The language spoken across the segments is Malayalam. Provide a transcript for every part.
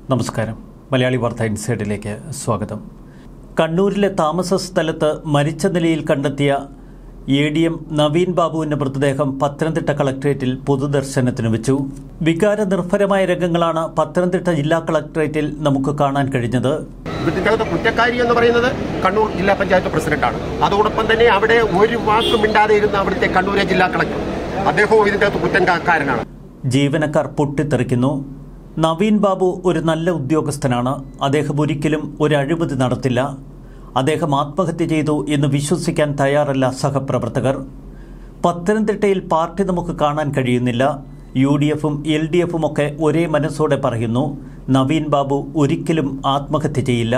നമസ്കാരം മലയാളി വാർത്ത ഇൻസൈഡിലേക്ക് സ്വാഗതം കണ്ണൂരിലെ താമസ സ്ഥലത്ത് മരിച്ച നിലയിൽ കണ്ടെത്തിയ എ ഡി എം നവീൻ ബാബുവിന്റെ മൃതദേഹം പത്തനംതിട്ട കളക്ട്രേറ്റിൽ പൊതുദർശനത്തിന് വെച്ചു വികാര നിർഭരമായ രംഗങ്ങളാണ് പത്തനംതിട്ട ജില്ലാ കളക്ട്രേറ്റിൽ നമുക്ക് കാണാൻ കഴിഞ്ഞത് ഇതിനകത്ത് കുറ്റക്കാരി എന്ന് പറയുന്നത് കണ്ണൂർ ജില്ലാ പഞ്ചായത്ത് പ്രസിഡന്റാണ് അതോടൊപ്പം തന്നെ അവിടെ ഒരു വാക്കും മിണ്ടാതെ ഇരുന്ന അവിടുത്തെ കണ്ണൂരെ ജില്ലാ കളക്ടർ അദ്ദേഹവും ഇതിന്റെ അകത്ത് കുറ്റക്കാരനാണ് ജീവനക്കാർ പൊട്ടിത്തെറിക്കുന്നു നവീൻ ബാബു ഒരു നല്ല ഉദ്യോഗസ്ഥനാണ് അദ്ദേഹം ഒരിക്കലും ഒരു അഴിമതി നടത്തില്ല അദ്ദേഹം ആത്മഹത്യ ചെയ്തു എന്ന് വിശ്വസിക്കാൻ തയ്യാറല്ല സഹപ്രവർത്തകർ പത്തനംതിട്ടയിൽ പാർട്ടി നമുക്ക് കാണാൻ കഴിയുന്നില്ല യു ഡി എഫും എൽ ഡി എഫും ഒക്കെ ഒരേ മനസ്സോടെ പറയുന്നു നവീൻ ബാബു ഒരിക്കലും ആത്മഹത്യ ചെയ്യില്ല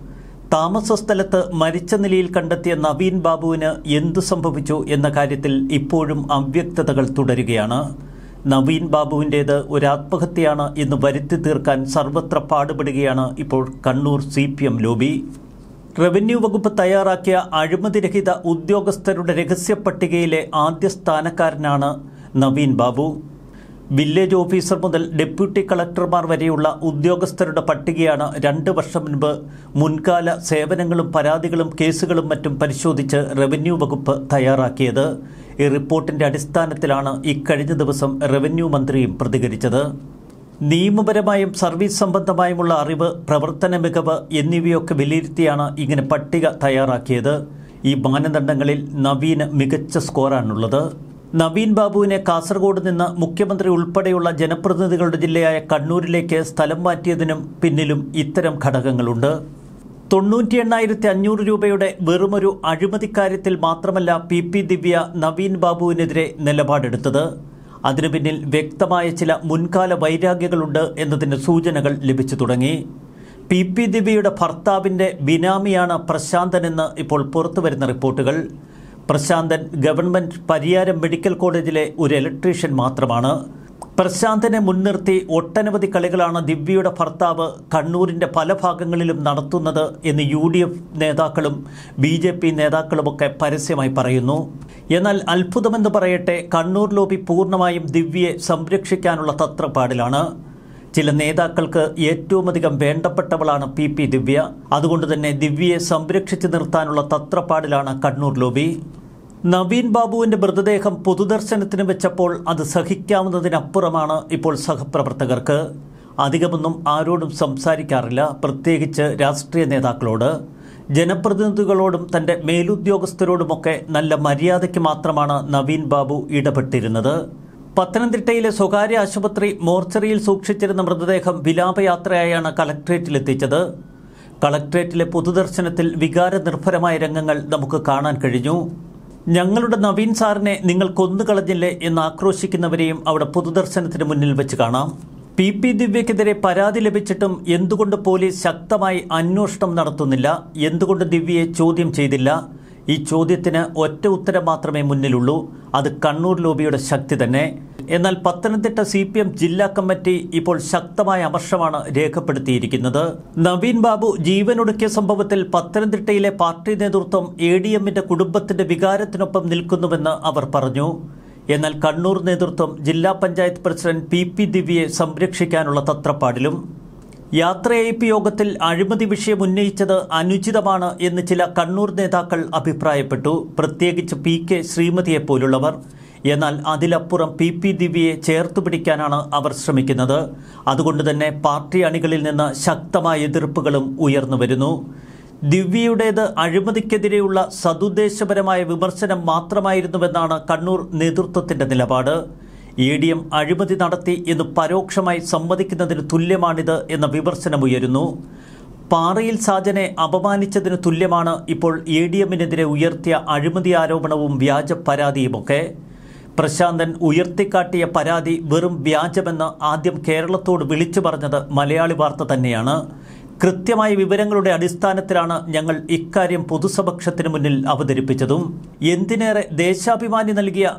താമസ സ്ഥലത്ത് മരിച്ച നിലയിൽ കണ്ടെത്തിയ നവീൻ ബാബുവിന് എന്തു സംഭവിച്ചു എന്ന കാര്യത്തിൽ ഇപ്പോഴും അവ്യക്തതകൾ തുടരുകയാണ് നവീൻ ബാബുവിൻ്റേത് ഒരു ആത്മഹത്യയാണ് എന്ന് വരുത്തി തീർക്കാൻ സർവത്ര പാടുപെടുകയാണ് ഇപ്പോൾ Kannur C P M lobby revenue വകുപ്പ് തയ്യാറാക്കിയ അഴിമതിരഹിത ഉദ്യോഗസ്ഥരുടെ രഹസ്യ പട്ടികയിലെ ആദ്യ സ്ഥാനക്കാരനാണ് നവീൻ ബാബു വില്ലേജ് ഓഫീസർ മുതൽ ഡെപ്യൂട്ടി കളക്ടർമാർ വരെയുള്ള ഉദ്യോഗസ്ഥരുടെ പട്ടികയാണ് രണ്ട് വർഷം മുൻപ് മുൻകാല സേവനങ്ങളും പരാതികളും കേസുകളും മറ്റും പരിശോധിച്ച് റവന്യൂ വകുപ്പ് തയ്യാറാക്കിയത് ഈ റിപ്പോർട്ടിന്റെ അടിസ്ഥാനത്തിലാണ് ഇക്കഴിഞ്ഞ ദിവസം റവന്യൂ മന്ത്രിയും പ്രതികരിച്ചത് നിയമപരമായും സർവീസ് സംബന്ധമായുമുള്ള അറിവ് പ്രവർത്തന മികവ് എന്നിവയൊക്കെ വിലയിരുത്തിയാണ് ഇങ്ങനെ പട്ടിക തയ്യാറാക്കിയത് ഈ മാനദണ്ഡങ്ങളിൽ നവീന് മികച്ച സ്കോറാണുള്ളത് നവീൻ ബാബുവിനെ കാസർഗോഡ് നിന്ന് മുഖ്യമന്ത്രി ഉൾപ്പെടെയുള്ള ജനപ്രതിനിധികളുടെ ജില്ലയായ കണ്ണൂരിലേക്ക് സ്ഥലം മാറ്റിയതിനും പിന്നിലും ഇത്തരം ഘടകങ്ങളുണ്ട് തൊണ്ണൂറ്റി എണ്ണായിരത്തി അഞ്ഞൂറ് രൂപയുടെ വെറുമൊരു അഴിമതിക്കാര്യത്തിൽ മാത്രമല്ല പി പി ദിവ്യ നവീൻ ബാബുവിനെതിരെ നിലപാടെടുത്തത് അതിനു പിന്നിൽ വ്യക്തമായ ചില മുൻകാല വൈരാഗ്യങ്ങളുണ്ട് എന്നതിന് സൂചനകൾ ലഭിച്ചു തുടങ്ങി പി പി ദിവ്യയുടെ ഭർത്താവിന്റെ ബിനാമിയാണ് പ്രശാന്തൻ എന്ന് ഇപ്പോൾ പുറത്തുവരുന്ന റിപ്പോർട്ടുകൾ പ്രശാന്തൻ ഗവൺമെന്റ് പരിയാരം മെഡിക്കൽ കോളേജിലെ ഒരു ഇലക്ട്രീഷ്യൻ മാത്രമാണ് പ്രശാന്തനെ മുൻനിർത്തി ഒട്ടനവധി കളികളാണ് ദിവ്യയുടെ ഭർത്താവ് കണ്ണൂരിന്റെ പല ഭാഗങ്ങളിലും നടത്തുന്നത് എന്ന് യു ഡി എഫ് നേതാക്കളും ബി ജെ പി നേതാക്കളുമൊക്കെ പരസ്യമായി പറയുന്നു എന്നാൽ അത്ഭുതമെന്ന് പറയട്ടെ കണ്ണൂർ ലോബി പൂർണ്ണമായും ദിവ്യയെ സംരക്ഷിക്കാനുള്ള തത്രപ്പാടിലാണ് ചില നേതാക്കൾക്ക് ഏറ്റവും അധികം വേണ്ടപ്പെട്ടവളാണ് പി പി ദിവ്യ അതുകൊണ്ട് തന്നെ ദിവ്യയെ സംരക്ഷിച്ചു നിർത്താനുള്ള തത്രപ്പാടിലാണ് കണ്ണൂർ ലോബി നവീൻ ബാബുവിന്റെ മൃതദേഹം പൊതുദർശനത്തിന് വെച്ചപ്പോൾ അത് സഹിക്കാവുന്നതിനപ്പുറമാണ് ഇപ്പോൾ സഹപ്രവർത്തകർക്ക് അധികമൊന്നും ആരോടും സംസാരിക്കാറില്ല പ്രത്യേകിച്ച് രാഷ്ട്രീയ നേതാക്കളോട് ജനപ്രതിനിധികളോടും തന്റെ മേലുദ്യോഗസ്ഥരോടുമൊക്കെ നല്ല മര്യാദയ്ക്ക് മാത്രമാണ് നവീൻ ബാബു ഇടപെട്ടിരുന്നത് പത്തനംതിട്ടയിലെ സ്വകാര്യ ആശുപത്രി മോർച്ചറിയിൽ സൂക്ഷിച്ചിരുന്ന മൃതദേഹം വിലാപയാത്രയായാണ് കളക്ട്രേറ്റിലെത്തിച്ചത് കളക്ട്രേറ്റിലെ പൊതുദർശനത്തിൽ വികാര നിർഭരമായ രംഗങ്ങൾ നമുക്ക് കാണാൻ കഴിഞ്ഞു ഞങ്ങളുടെ നവീൻ സാറിനെ നിങ്ങൾ കൊന്നുകളഞ്ഞില്ലേ എന്ന് ആക്രോശിക്കുന്നവരെയും അവിടെ പൊതുദർശനത്തിന് മുന്നിൽ വെച്ച് കാണാം പി പി ദിവ്യക്കെതിരെ പരാതി ലഭിച്ചിട്ടും എന്തുകൊണ്ട് പോലീസ് ശക്തമായി അന്വേഷണം നടത്തുന്നില്ല എന്തുകൊണ്ട് ദിവ്യയെ ചോദ്യം ചെയ്തില്ല ഈ ചോദ്യത്തിന് ഒറ്റ ഉത്തരം മാത്രമേ മുന്നിലുള്ളൂ അത് കണ്ണൂർ ലോബിയുടെ ശക്തി തന്നെ എന്നാൽ പത്തനംതിട്ട സി പി എം ജില്ലാ കമ്മിറ്റി ഇപ്പോൾ ശക്തമായ അമർഷമാണ് രേഖപ്പെടുത്തിയിരിക്കുന്നത് നവീൻ ബാബു ജീവനൊടുക്കിയ സംഭവത്തിൽ പത്തനംതിട്ടയിലെ പാർട്ടി നേതൃത്വം എ ഡി എമ്മിന്റെ കുടുംബത്തിന്റെ വികാരത്തിനൊപ്പം നിൽക്കുന്നുവെന്ന് അവർ പറഞ്ഞു എന്നാൽ കണ്ണൂർ നേതൃത്വം ജില്ലാ പഞ്ചായത്ത് പ്രസിഡന്റ് പി പി ദിവ്യയെ സംരക്ഷിക്കാനുള്ള തത്രപ്പാടിലും യാത്രയയപ്പ് യോഗത്തിൽ അഴിമതി വിഷയം ഉന്നയിച്ചത് അനുചിതമാണ് എന്ന് ചില കണ്ണൂർ നേതാക്കൾ അഭിപ്രായപ്പെട്ടു പ്രത്യേകിച്ച് പി കെ ശ്രീമതിയെ പോലുള്ളവർ എന്നാൽ അതിലപ്പുറം പി പി ദിവ്യയെ ചേർത്തു പിടിക്കാനാണ് അവർ ശ്രമിക്കുന്നത് അതുകൊണ്ട് തന്നെ പാർട്ടി അണികളിൽ നിന്ന് ശക്തമായ എതിർപ്പുകളും ഉയർന്നു വരുന്നു ദിവ്യയുടേത് അഴിമതിക്കെതിരെയുള്ള സതുദ്ദേശപരമായ വിമർശനം മാത്രമായിരുന്നുവെന്നാണ് കണ്ണൂർ നേതൃത്വത്തിന്റെ നിലപാട് എ ഡി എം അഴിമതി നടത്തി എന്ന് പരോക്ഷമായി സമ്മതിക്കുന്നതിന് തുല്യമാണിത് എന്ന വിമർശനമുയരുന്നു പാറയിൽ സാജനെ അപമാനിച്ചതിന് തുല്യമാണ് ഇപ്പോൾ എ ഡി എമ്മിനെതിരെ ഉയർത്തിയ അഴിമതി ആരോപണവും വ്യാജ പരാതിയുമൊക്കെ പ്രശാന്തൻ ഉയർത്തിക്കാട്ടിയ പരാതി വെറും വ്യാജമെന്ന് ആദ്യം കേരളത്തോട് വിളിച്ചു പറഞ്ഞത് മലയാളി വാർത്ത തന്നെയാണ് കൃത്യമായ വിവരങ്ങളുടെ അടിസ്ഥാനത്തിലാണ് ഞങ്ങൾ ഇക്കാര്യം പൊതുസമക്ഷത്തിന് മുന്നിൽ അവതരിപ്പിച്ചതും എന്തിനേറെ ദേശാഭിമാനി നൽകിയ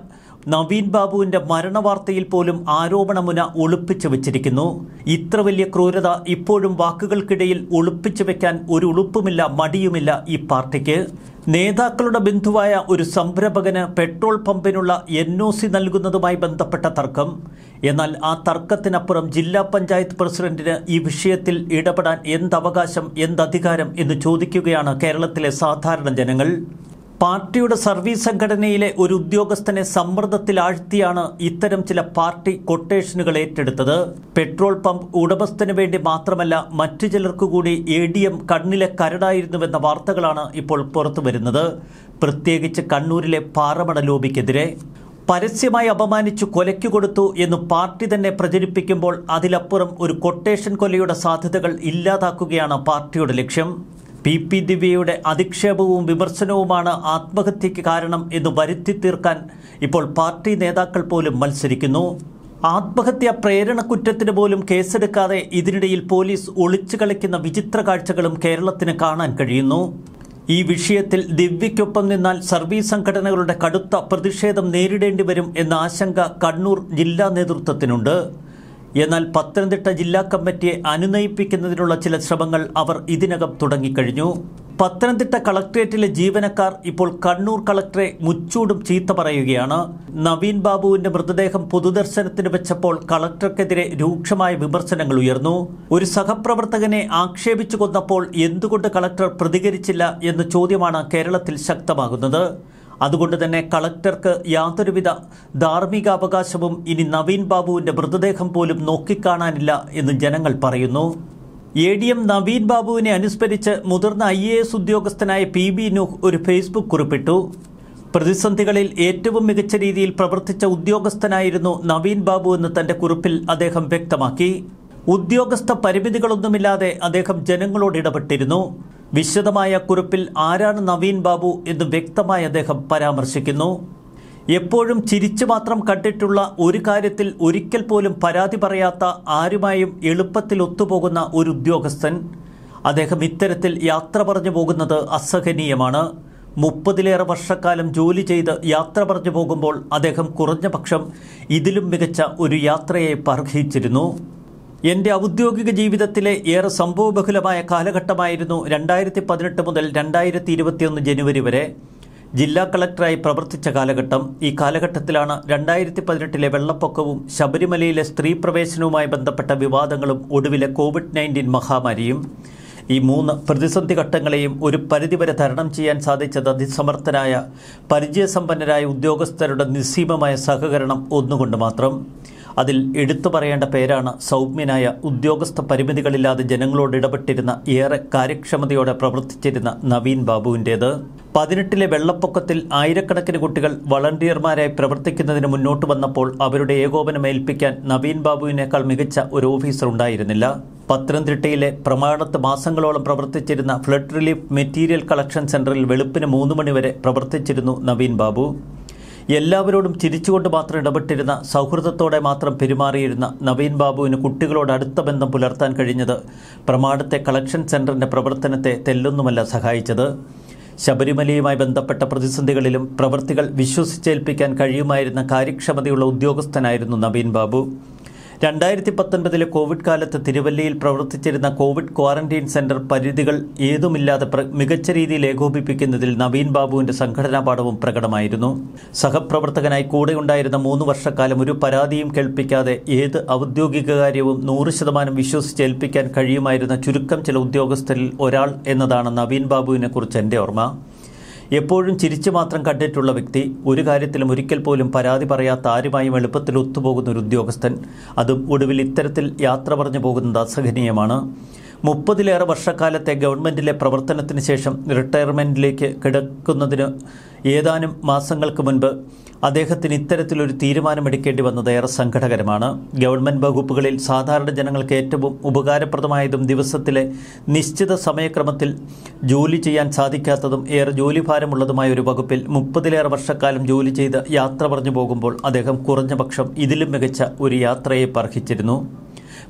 നവീൻ ബാബുവിന്റെ മരണവാർത്തയിൽ പോലും ആരോപണമുന ഒളിപ്പിച്ചു വെച്ചിരിക്കുന്നു ഇത്ര വലിയ ക്രൂരത ഇപ്പോഴും വാക്കുകൾക്കിടയിൽ ഒളിപ്പിച്ചു വെക്കാൻ ഒരു ഉളുപ്പുമില്ല മടിയുമില്ല ഈ പാർട്ടിക്ക് നേതാക്കളുടെ ബന്ധുവായ ഒരു സംരംഭകന് പെട്രോൾ പമ്പിനുള്ള എൻ ഒ സി നൽകുന്നതുമായി ബന്ധപ്പെട്ട തർക്കം എന്നാൽ ആ തർക്കത്തിനപ്പുറം ജില്ലാ പഞ്ചായത്ത് പ്രസിഡന്റിന് ഈ വിഷയത്തിൽ ഇടപെടാൻ എന്തവകാശം എന്തധികാരം എന്ന് ചോദിക്കുകയാണ് കേരളത്തിലെ സാധാരണ ജനങ്ങൾ പാർട്ടിയുടെ സർവീസ് സംഘടനയിലെ ഒരു ഉദ്യോഗസ്ഥനെ സമ്മർദ്ദത്തിലാഴ്ത്തിയാണ് ഇത്തരം ചില പാർട്ടി കൊട്ടേഷനുകൾ ഏറ്റെടുത്തത് പെട്രോൾ പമ്പ് ഉടമസ്ഥന് വേണ്ടി മാത്രമല്ല മറ്റു ചിലർക്കു കൂടി എ ഡി എം കണ്ണിലെ കരടായിരുന്നുവെന്ന വാർത്തകളാണ് ഇപ്പോൾ പുറത്തുവരുന്നത് പ്രത്യേകിച്ച് കണ്ണൂരിലെ പാറമട ലോബിക്കെതിരെ പരസ്യമായി അപമാനിച്ചു കൊലയ്ക്കു കൊടുത്തു എന്ന് പാർട്ടി തന്നെ പ്രചരിപ്പിക്കുമ്പോൾ അതിലപ്പുറം ഒരു കൊട്ടേഷൻ കൊലയുടെ സാധ്യതകൾ ഇല്ലാതാക്കുകയാണ് പാർട്ടിയുടെ ലക്ഷ്യം പി പി ദിവ്യയുടെ അധിക്ഷേപവും വിമർശനവുമാണ് ആത്മഹത്യയ്ക്ക് കാരണം എന്ന് വരുത്തി തീർക്കാൻ ഇപ്പോൾ പാർട്ടി നേതാക്കൾ പോലും മത്സരിക്കുന്നു ആത്മഹത്യ പ്രേരണ കുറ്റത്തിന് പോലും കേസെടുക്കാതെ ഇതിനിടയിൽ പോലീസ് ഒളിച്ചു കളിക്കുന്ന വിചിത്ര കാഴ്ചകളും കേരളത്തിന് കാണാൻ കഴിയുന്നു ഈ വിഷയത്തിൽ ദിവ്യയ്ക്കൊപ്പം നിന്നാൽ സർവീസ് സംഘടനകളുടെ കടുത്ത പ്രതിഷേധം നേരിടേണ്ടി വരും എന്ന ആശങ്ക കണ്ണൂർ ജില്ലാ നേതൃത്വത്തിനുണ്ട് എന്നാൽ പത്തനംതിട്ട ജില്ലാ കമ്മിറ്റിയെ അനുനയിപ്പിക്കുന്നതിനുള്ള ചില ശ്രമങ്ങൾ അവർ ഇതിനകം തുടങ്ങിക്കഴിഞ്ഞു പത്തനംതിട്ട കളക്ട്രേറ്റിലെ ജീവനക്കാർ ഇപ്പോൾ കണ്ണൂർ കളക്ടറെ മുച്ചൂടും ചീത്ത പറയുകയാണ് നവീൻ ബാബുവിന്റെ മൃതദേഹം പൊതുദർശനത്തിന് വെച്ചപ്പോൾ കളക്ടർക്കെതിരെ രൂക്ഷമായ വിമർശനങ്ങൾ ഉയർന്നു ഒരു സഹപ്രവർത്തകനെ ആക്ഷേപിച്ചു കൊന്നപ്പോൾ എന്തുകൊണ്ട് കളക്ടർ പ്രതികരിച്ചില്ല എന്ന ചോദ്യമാണ് കേരളത്തിൽ ശക്തമാകുന്നത് അതുകൊണ്ട് തന്നെ കളക്ടർക്ക് യാതൊരുവിധ ധാർമ്മികാവകാശവും ഇനി നവീൻ ബാബുവിന്റെ മൃതദേഹം പോലും നോക്കിക്കാണാനില്ല എന്ന് ജനങ്ങൾ പറയുന്നു എ ഡി എം നവീൻ ബാബുവിനെ അനുസ്മരിച്ച് മുതിർന്ന ഐ എ എസ് ഉദ്യോഗസ്ഥനായ പി ബി നൂഹ് ഒരു ഫേസ്ബുക്ക് കുറിപ്പിട്ടു പ്രതിസന്ധികളിൽ ഏറ്റവും മികച്ച രീതിയിൽ പ്രവർത്തിച്ച ഉദ്യോഗസ്ഥനായിരുന്നു നവീൻ ബാബു എന്ന് തന്റെ കുറിപ്പിൽ അദ്ദേഹം വ്യക്തമാക്കി ഉദ്യോഗസ്ഥ പരിമിതികളൊന്നുമില്ലാതെ അദ്ദേഹം ജനങ്ങളോട് ഇടപെട്ടിരുന്നു വിശദമായ കുറിപ്പിൽ ആരാണ് നവീൻ ബാബു എന്ന് വ്യക്തമായി അദ്ദേഹം പരാമർശിക്കുന്നു എപ്പോഴും ചിരിച്ചു മാത്രം കണ്ടിട്ടുള്ള ഒരു കാര്യത്തിൽ ഒരിക്കൽ പോലും പരാതി പറയാത്ത ആരുമായും എളുപ്പത്തിൽ ഒത്തുപോകുന്ന ഒരു ഉദ്യോഗസ്ഥൻ അദ്ദേഹം ഇത്തരത്തിൽ യാത്ര പറഞ്ഞു പോകുന്നത് അസഹനീയമാണ് മുപ്പതിലേറെ വർഷക്കാലം ജോലി ചെയ്ത് യാത്ര പറഞ്ഞു പോകുമ്പോൾ അദ്ദേഹം കുറഞ്ഞ പക്ഷം ഇതിലും മികച്ച ഒരു യാത്രയെ അർഹിച്ചിരുന്നു എൻ്റെ ഔദ്യോഗിക ജീവിതത്തിലെ ഏറെ സംഭവബഹുലമായ കാലഘട്ടമായിരുന്നു രണ്ടായിരത്തി പതിനെട്ട് മുതൽ രണ്ടായിരത്തി ഇരുപത്തിയൊന്ന് ജനുവരി വരെ ജില്ലാ കളക്ടറായി പ്രവർത്തിച്ച കാലഘട്ടം ഈ കാലഘട്ടത്തിലാണ് രണ്ടായിരത്തി പതിനെട്ടിലെ വെള്ളപ്പൊക്കവും ശബരിമലയിലെ സ്ത്രീ പ്രവേശനവുമായി ബന്ധപ്പെട്ട വിവാദങ്ങളും ഒടുവിലെ കോവിഡ് നയൻറ്റീൻ മഹാമാരിയും ഈ മൂന്ന് പ്രതിസന്ധി ഘട്ടങ്ങളെയും ഒരു പരിധിവരെ തരണം ചെയ്യാൻ സാധിച്ചത് അതിസമർത്ഥനായ പരിചയസമ്പന്നരായ ഉദ്യോഗസ്ഥരുടെ നിസ്സീമമായ സഹകരണം ഒന്നുകൊണ്ട് മാത്രം അതിൽ എടുത്തു പറയേണ്ട പേരാണ് സൗമ്യനായ ഉദ്യോഗസ്ഥ പരിമിതികളില്ലാതെ ജനങ്ങളോട് ഇടപെട്ടിരുന്ന ഏറെ കാര്യക്ഷമതയോടെ പ്രവർത്തിച്ചിരുന്ന നവീൻ ബാബുവിൻ്റേത് പതിനെട്ടിലെ വെള്ളപ്പൊക്കത്തിൽ ആയിരക്കണക്കിന് കുട്ടികൾ വളണ്ടിയർമാരായി പ്രവർത്തിക്കുന്നതിന് മുന്നോട്ട് വന്നപ്പോൾ അവരുടെ ഏകോപനം ഏൽപ്പിക്കാൻ നവീൻ ബാബുവിനേക്കാൾ മികച്ച ഒരു ഓഫീസർ ഉണ്ടായിരുന്നില്ല പത്തനംതിട്ടയിലെ പ്രമാണത്ത് മാസങ്ങളോളം പ്രവർത്തിച്ചിരുന്ന ഫ്ലഡ് റിലീഫ് മെറ്റീരിയൽ കളക്ഷൻ സെന്ററിൽ വെളുപ്പിന് മൂന്ന് മണിവരെ പ്രവർത്തിച്ചിരുന്നു നവീൻ ബാബു എല്ലാവരോടും ചിരിച്ചുകൊണ്ട് മാത്രം ഇടപെട്ടിരുന്ന സൗഹൃദത്തോടെ മാത്രം പെരുമാറിയിരുന്ന നവീൻ ബാബുവിന് കുട്ടികളോട് അടുത്ത ബന്ധം പുലർത്താൻ കഴിഞ്ഞത് പ്രമാണത്തെ കളക്ഷൻ സെന്ററിന്റെ പ്രവർത്തനത്തെ തെല്ലൊന്നുമല്ല സഹായിച്ചത് ശബരിമലയുമായി ബന്ധപ്പെട്ട പ്രതിസന്ധികളിലും പ്രവൃത്തികൾ വിശ്വസിച്ചേൽപ്പിക്കാൻ കഴിയുമായിരുന്ന കാര്യക്ഷമതയുള്ള ഉദ്യോഗസ്ഥനായിരുന്നു നവീൻ ബാബു രണ്ടായിരത്തി പത്തൊൻപതിലെ കോവിഡ് കാലത്ത് തിരുവല്ലയിൽ പ്രവർത്തിച്ചിരുന്ന കോവിഡ് ക്വാറന്റൈൻ സെന്റർ പരിധികൾ ഏതുമില്ലാതെ പ്ര- മികച്ച രീതിയിൽ ഏകോപിപ്പിക്കുന്നതിൽ നവീൻ ബാബുവിന്റെ സംഘടനാ പാഠവും പ്രകടമായിരുന്നു സഹപ്രവർത്തകനായി കൂടെയുണ്ടായിരുന്ന മൂന്ന് വർഷക്കാലം ഒരു പരാതിയും കേൾപ്പിക്കാതെ ഏത് ഔദ്യോഗിക കാര്യവും നൂറ് ശതമാനം വിശ്വസിച്ചേൽപ്പിക്കാൻ കഴിയുമായിരുന്ന ചുരുക്കം ചില ഉദ്യോഗസ്ഥരിൽ ഒരാൾ എന്നതാണ് നവീൻ ബാബുവിനെ കുറിച്ച് എൻ്റെ ഓർമ്മ എപ്പോഴും ചിരിച്ചു മാത്രം കണ്ടിട്ടുള്ള വ്യക്തി ഒരു കാര്യത്തിലും ഒരിക്കൽ പോലും പരാതി പറയാത്ത ആരുമായും എളുപ്പത്തിൽ ഒത്തുപോകുന്ന ഒരു ഉദ്യോഗസ്ഥൻ അതും ഒടുവിൽ ഇത്തരത്തിൽ യാത്ര പറഞ്ഞു പോകുന്നത് അസഹനീയമാണ് മുപ്പതിലേറെ വർഷക്കാലത്തെ ഗവൺമെന്റിലെ പ്രവർത്തനത്തിന് ശേഷം റിട്ടയർമെന്റിലേക്ക് കിടക്കുന്നതിന് ഏതാനും മാസങ്ങൾക്ക് മുൻപ് അദ്ദേഹത്തിന് ഇത്തരത്തിലൊരു തീരുമാനമെടുക്കേണ്ടി വന്നത് ഏറെ സങ്കടകരമാണ് ഗവൺമെന്റ് വകുപ്പുകളിൽ സാധാരണ ജനങ്ങൾക്ക് ഏറ്റവും ഉപകാരപ്രദമായതും ദിവസത്തിലെ നിശ്ചിത സമയക്രമത്തിൽ ജോലി ചെയ്യാൻ സാധിക്കാത്തതും ഏറെ ജോലിഭാരമുള്ളതുമായ ഒരു വകുപ്പിൽ മുപ്പതിലേറെ വർഷക്കാലം ജോലി ചെയ്ത് യാത്ര പറഞ്ഞു പോകുമ്പോൾ അദ്ദേഹം കുറഞ്ഞ പക്ഷം ഇതിലും മികച്ച ഒരു യാത്രയെ അർഹിച്ചിരുന്നു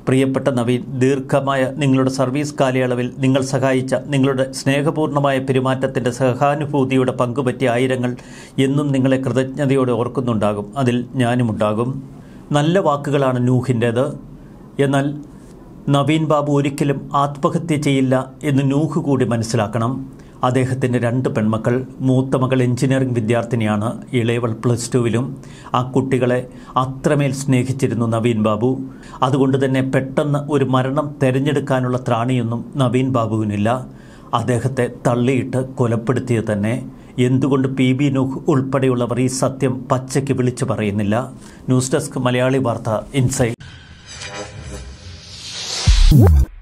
പ്രിയപ്പെട്ട നവീൻ ദീർഘമായ നിങ്ങളുടെ സർവീസ് കാലയളവിൽ നിങ്ങൾ സഹായിച്ച നിങ്ങളുടെ സ്നേഹപൂർണ്ണമായ പെരുമാറ്റത്തിൻ്റെ സഹാനുഭൂതിയുടെ പങ്കുപറ്റിയ ആയിരങ്ങൾ എന്നും നിങ്ങളെ കൃതജ്ഞതയോടെ ഓർക്കുന്നുണ്ടാകും അതിൽ ഞാനുമുണ്ടാകും നല്ല വാക്കുകളാണ് നൂഹിൻ്റേത് എന്നാൽ നവീൻ ബാബു ഒരിക്കലും ആത്മഹത്യ ചെയ്യില്ല എന്ന് നൂഹ് കൂടി മനസ്സിലാക്കണം അദ്ദേഹത്തിൻ്റെ രണ്ട് പെൺമക്കൾ മൂത്ത മകൾ എഞ്ചിനീയറിംഗ് വിദ്യാർത്ഥിനിയാണ് ഇളയവൾ പ്ലസ് ടുവിലും ആ കുട്ടികളെ അത്രമേൽ സ്നേഹിച്ചിരുന്നു നവീൻ ബാബു അതുകൊണ്ട് തന്നെ പെട്ടെന്ന് ഒരു മരണം തിരഞ്ഞെടുക്കാനുള്ള ത്രാണിയൊന്നും നവീൻ ബാബുവിനില്ല അദ്ദേഹത്തെ തള്ളിയിട്ട് കൊലപ്പെടുത്തിയത് തന്നെ എന്തുകൊണ്ട് പി ബി നൂഹ് ഉൾപ്പെടെയുള്ളവർ ഈ സത്യം പച്ചയ്ക്ക് വിളിച്ചു പറയുന്നില്ല ന്യൂസ് ഡെസ്ക് മലയാളി വാർത്ത ഇൻസൈറ്റ്